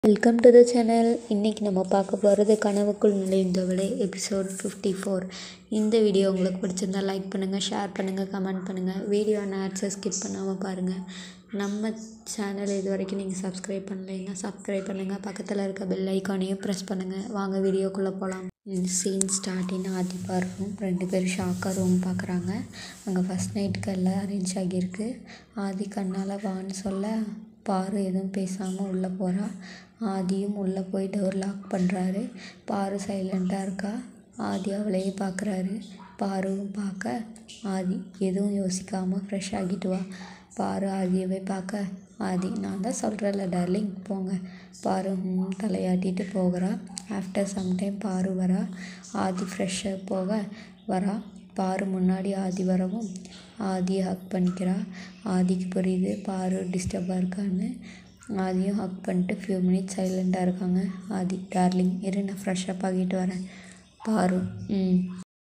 welcome to the channel இன்றைக்கி நம்ம பார்க்க போகிறது கனவுக்குள் நுழைந்தவளே எபிசோட் ஃபிஃப்டி ஃபோர் இந்த வீடியோ உங்களுக்கு பிடிச்சிருந்தா லைக் பண்ணுங்கள் ஷேர் பண்ணுங்கள் கமெண்ட் பண்ணுங்கள் வீடியோ ஆட்ஸை ஸ்கிப் பண்ணாமல் பாருங்கள் நம்ம சேனல் இது வரைக்கும் நீங்கள் சப்ஸ்கிரைப் பண்ணலைன்னா சப்ஸ்கிரைப் பண்ணுங்கள் பக்கத்தில் இருக்க பெல் ஐக்கானையும் ப்ரெஸ் பண்ணுங்கள் வாங்க வீடியோக்குள்ளே போகலாம் சீன் ஸ்டார்டிங் ஆதி ரூம் ரெண்டு பேரும் ஷாக்காக ரூம் பார்க்குறாங்க அங்கே ஃபஸ்ட் நைட்டுக்கு எல்லாம் அரேஞ்ச் ஆகியிருக்கு ஆதி கண்ணால் வான்னு சொல்ல பாரு எதுவும் பேசாமல் உள்ளே போகிறா ஆதியும் உள்ளே போய் டோர் லாக் பண்ணுறாரு பாரு சைலண்ட்டாக இருக்கா ஆதி அவளையே பார்க்குறாரு பாருவும் பார்க்க ஆதி எதுவும் யோசிக்காமல் ஃப்ரெஷ் ஆகிட்டு வா பாரு ஆதியவே பார்க்க ஆதி நான் தான் சொல்கிறேன்ல டார்லிங் போங்க பாரு ம் தலையாட்டிட்டு போகிறா ஆஃப்டர் சம்டைம் பாரு வரா ஆதி ஃப்ரெஷ்ஷாக போக வரா பாரு முன்னாடி ஆதி வரவும் ஆதியை ஹக் பண்ணிக்கிறா ஆதிக்கு புரியுது பாரு டிஸ்டர்பாக இருக்கான்னு ஆதியும் ஹக் பண்ணிட்டு ஃபியூ மினிட்ஸ் சைலண்ட்டாக இருக்காங்க ஆதி டார்லிங் இரு நான் ஃப்ரெஷ்ஷப் ஆகிட்டு வரேன் பாரு ம்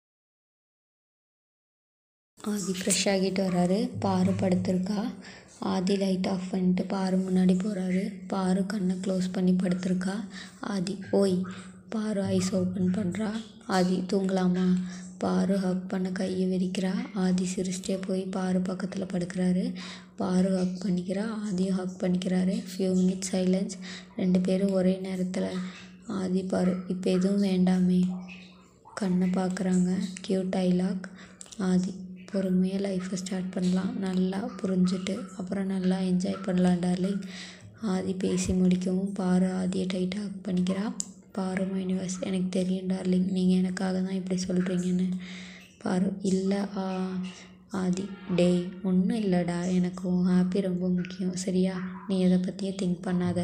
ஆதி ஃப்ரெஷ் ஆகிட்டு வராரு பாரு படுத்திருக்கா ஆதி லைட் ஆஃப் பண்ணிட்டு பாரு முன்னாடி போகிறாரு பாரு கண்ணை க்ளோஸ் பண்ணி படுத்திருக்கா ஆதி ஓய் பாரு ஐஸ் ஓப்பன் பண்ணுறா ஆதி தூங்கலாமா பாரு ஹக் பண்ண கையை விரிக்கிறா ஆதி சிரிச்சிட்டே போய் பாரு பக்கத்தில் படுக்கிறாரு பாரு ஹக் பண்ணிக்கிறா ஆதியும் ஹக் பண்ணிக்கிறாரு ஃபியூ மினிட்ஸ் சைலன்ஸ் ரெண்டு பேரும் ஒரே நேரத்தில் ஆதி பாரு இப்போ எதுவும் வேண்டாமே கண்ணை பார்க்குறாங்க க்யூட் டைலாக் ஆதி பொறுமையாக லைஃப்பை ஸ்டார்ட் பண்ணலாம் நல்லா புரிஞ்சுட்டு அப்புறம் நல்லா என்ஜாய் பண்ணலாம் டார்லிங் ஆதி பேசி முடிக்கவும் பாரு ஆதியை டைட்டாக ஹக் பண்ணிக்கிறா பாரு மைனிவர்ஸ் எனக்கு தெரியும் டார்லிங் நீங்கள் எனக்காக தான் இப்படி சொல்கிறீங்கன்னு பாரு இல்லை ஆ ஆதி டேய் ஒன்றும் இல்லைடா எனக்கு உன் ஹாப்பி ரொம்ப முக்கியம் சரியா நீ எதை பற்றியும் திங்க் பண்ணாத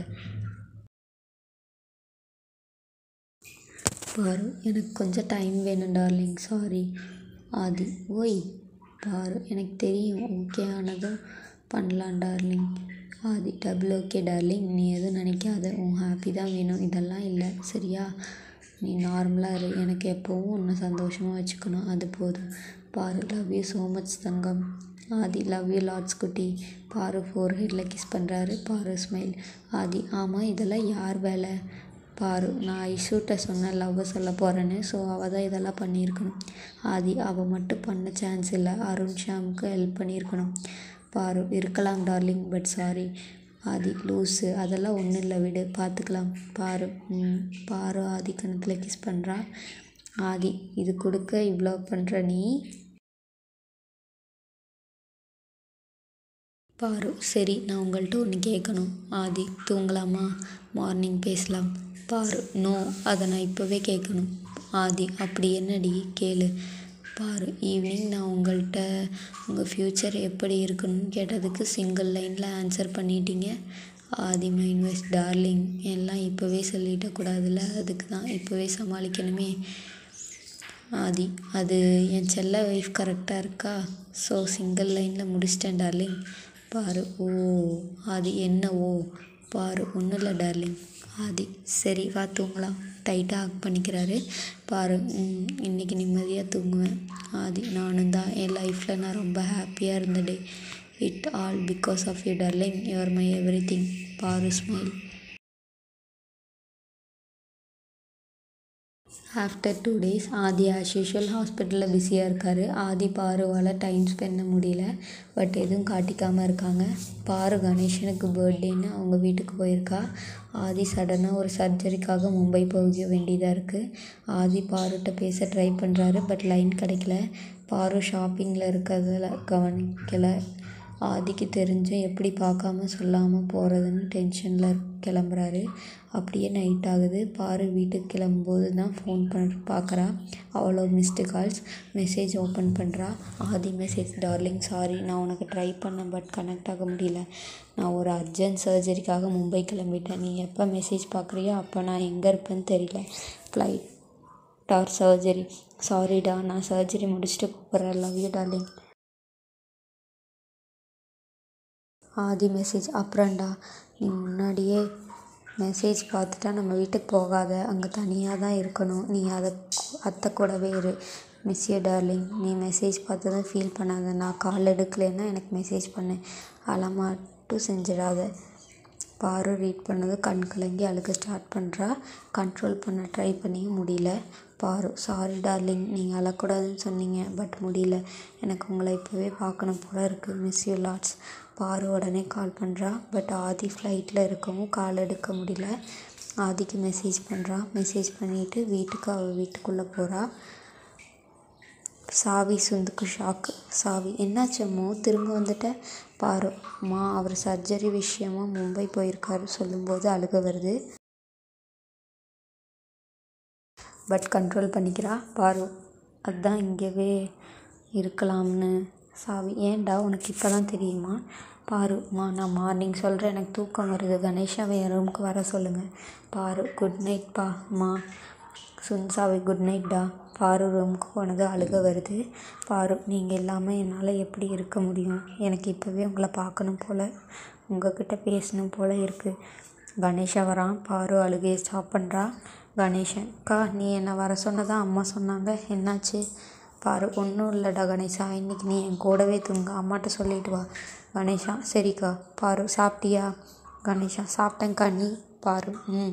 பாரு எனக்கு கொஞ்சம் டைம் வேணும் டார்லிங் சாரி ஆதி ஓய் பாரு எனக்கு தெரியும் ஓகே ஆனதும் பண்ணலாம் darling Aadhi double okay darling நீ எதுவும் நினைக்காத உன் ஹாப்பி தான் வேணும் இதெல்லாம் இல்லை சரியா நீ நார்மலாக இரு எனக்கு எப்போவும் உன்னை சந்தோஷமாக வச்சுக்கணும் அது போதும் Paru love you so much தங்கம் ஆதி லவ் யூ லாட்ஸ் குட்டி பாரு ஃபோர் ஹெட்டில் கிஸ் பண்ணுறாரு பாரு ஸ்மைல் ஆதி ஆமாம் இதெல்லாம் யார் வேலை பாரு நான் ஐஷூட்ட சொன்னேன் லவ்வை சொல்ல போகிறேன்னு ஸோ அவள் தான் இதெல்லாம் பண்ணியிருக்கணும் ஆதி அவள் மட்டும் பண்ண சான்ஸ் இல்லை அருண் ஷாமுக்கு ஹெல்ப் பண்ணியிருக்கணும் பாரு இருக்கலாம் darling but sorry Aadhi loose அதெல்லாம் ஒன்றும் இல்லை விடு பார்த்துக்கலாம் பாரு ம் பாரு ஆதி கணத்தில் கிஸ் பண்ணுறா ஆதி இது கொடுக்க இவ்வளோ பண்ணுற நீ பாரு சரி நான் உங்கள்கிட்ட ஒன்று கேட்கணும் ஆதி தூங்கலாமா மார்னிங் பேசலாம் பாரு நோ அதை நான் இப்போவே கேட்கணும் ஆதி அப்படி என்னடி கேளு பாரு ஈவினிங் நான் உங்கள்கிட்ட உங்கள் ஃப்யூச்சர் எப்படி இருக்கணும்னு கேட்டதுக்கு சிங்கிள் லைனில் ஆன்சர் பண்ணிட்டீங்க ஆதி மைண்ட் வைஸ் டார்லிங் எல்லாம் இப்போவே சொல்லிட்டக்கூடாதுல்ல அதுக்கு தான் இப்போவே சமாளிக்கணுமே ஆதி அது என் செல்ல ஒய்ஃப் கரெக்டாக இருக்கா ஸோ சிங்கிள் லைனில் முடிச்சிட்டேன் டார்லிங் பாரு ஓ ஆதி என்ன ஓ பாரு ஒன்றும் இல்லை டார்லிங் ஆதி சரி வா தூங்கலாம் டைட்டாக ஹக் பண்ணிக்கிறாரு பாரு இன்றைக்கி நிம்மதியாக தூங்குவேன் ஆதி நானும் தான் என் லைஃப்பில் நான் ரொம்ப ஹாப்பியாக இருந்த day it all because of you darling you're my everything Paru smile after two days Aadhi as usual ஹாஸ்பிட்டலில் பிஸியாக இருக்கார் ஆதி பாருவால் டைம் ஸ்பெண்ட் பண்ண முடியல பட் எதுவும் காட்டிக்காமல் இருக்காங்க பாரு கணேஷனுக்கு பர்த்டேன்னு அவங்க வீட்டுக்கு போயிருக்கா ஆதி சடனாக ஒரு சர்ஜரிக்காக மும்பை போக வேண்டியதாக இருக்குது ஆதி பாருகிட்ட பேச ட்ரை பண்ணுறாரு பட் லைன் கிடைக்கல பாரு ஷாப்பிங்கில் இருக்கிறதுல கவனிக்கலை ஆதிக்கு தெரிஞ்சும் எப்படி பார்க்காம சொல்லாமல் போகிறதுன்னு டென்ஷனில் கிளம்புறாரு அப்படியே நைட் ஆகுது பாரு வீட்டுக்கு கிளம்பும்போது தான் ஃபோன் பண்ண பார்க்குறா அவ்வளோ மிஸ்டு கால்ஸ் மெசேஜ் ஓப்பன் பண்ணுறா ஆதி மெசேஜ் டார்லிங் சாரி நான் உனக்கு ட்ரை பண்ணேன் பட் கனெக்ட் ஆக முடியல நான் ஒரு அர்ஜென்ட் சர்ஜரிக்காக மும்பை கிளம்பிட்டேன் நீ எப்போ மெசேஜ் பார்க்குறியோ அப்போ நான் எங்கே இருப்பேன்னு தெரியல ஃப்ளைட் டார் சர்ஜரி சாரிடா நான் சர்ஜரி முடிச்சுட்டு கூப்பிட்றேன் love you darling Aadhi message அப்புறம்டா நீ முன்னாடியே மெசேஜ் பார்த்துட்டா நம்ம வீட்டுக்கு போகாத அங்கே தனியாக தான் இருக்கணும் நீ அதை அத்தை கூடவே இரு மிஸ் யூ டார்லிங் நீ மெசேஜ் பார்த்ததும் ஃபீல் பண்ணாத நான் கால் எடுக்கலைன்னா எனக்கு மெசேஜ் பண்ணு அதெல்லாம் மட்டும் செஞ்சிடாத பாரு ரீட் பண்ணது கண் கலங்கி அழுக ஸ்டார்ட் பண்ணுறா கண்ட்ரோல் பண்ண ட்ரை பண்ணியும் முடியல பாரு சாரி டார்லிங் நீங்கள் அழக்கூடாதுன்னு சொன்னீங்க பட் முடியல எனக்கு உங்களை இப்போவே பார்க்கணும் போல இருக்குது மிஸ் யூ லாட்ஸ் பாரு உடனே கால் பண்ணுறா பட் ஆதி ஃப்ளைட்டில் இருக்கவும் கால் எடுக்க முடியல ஆதிக்கு மெசேஜ் பண்ணுறா மெசேஜ் பண்ணிவிட்டு வீட்டுக்கு அவள் வீட்டுக்குள்ளே போகிறா சாவி சுந்துக்கு ஷாக்கு சாவி என்னாச்சம்மோ திரும்ப வந்துட்ட பாரு அம்மா அவர் சர்ஜரி விஷயமா மும்பை போயிருக்காரு சொல்லும்போது அழுக வருது பட் கண்ட்ரோல் பண்ணிக்கிறா பாரு அதான் இங்கேவே இருக்கலாம்னு சாவி ஏன்டா உனக்கு இப்போ தான் தெரியுமா பாரும்மா நான் மார்னிங் சொல்கிறேன் எனக்கு தூக்கம் வருது கணேஷாவை என் ரூமுக்கு வர சொல்லுங்கள் பாரு குட் நைட் பா அம்மா சுன்சாவி குட் நைட்டா பாரு ரூமுக்கு போனது அழுக வருது பாரு நீங்கள் இல்லாமல் என்னால் எப்படி இருக்க முடியும் எனக்கு இப்போவே உங்களை பார்க்கணும் போல் உங்ககிட்ட பேசணும் போல் இருக்குது கணேஷா வரான் பாரு அழுகையை ஸ்டாப் பண்ணுறா கணேசன் அக்கா நீ என்னை வர சொன்னதா அம்மா சொன்னாங்க என்னாச்சு பாரு ஒன்றும் இல்லைடா கணேஷா இன்னைக்கு நீ என் கூடவே தூங்க அம்மாட்ட சொல்லிட்டு வா கணேஷா சரிக்கா பாரு சாப்பிட்டியா கணேஷா சாப்பிட்டேங்க்கா நீ பாரு ம்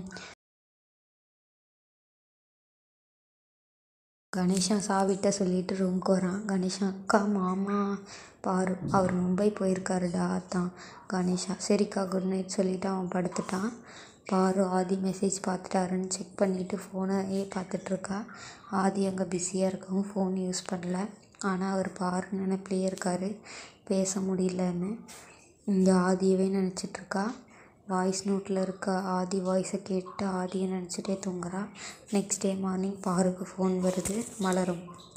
கணேஷா சாவிட்ட சொல்லிட்டு ரூமுக்கு வரான் கணேஷா அக்கா மாமா பாரு அவர் மும்பை போயிருக்காருடா அதான் கணேஷா சரிக்கா குட் நைட் சொல்லிவிட்டு அவன் படுத்துட்டான் பாரு ஆதி மெசேஜ் பார்த்துட்டாருன்னு செக் பண்ணிவிட்டு ஃபோனையே பார்த்துட்ருக்கா ஆதி அங்கே பிஸியாக இருக்கவும் ஃபோன் யூஸ் பண்ணல ஆனால் அவர் பாரு நினைப்பிலே இருக்கார் பேச முடியலன்னு இங்கே ஆதியவே நினச்சிட்ருக்கா வாய்ஸ் நோட்டில் இருக்க ஆதி வாய்ஸை கேட்டு ஆதியை நினச்சிட்டே தூங்குறா நெக்ஸ்ட் டே மார்னிங் பாருக்கு ஃபோன் வருது மலரும்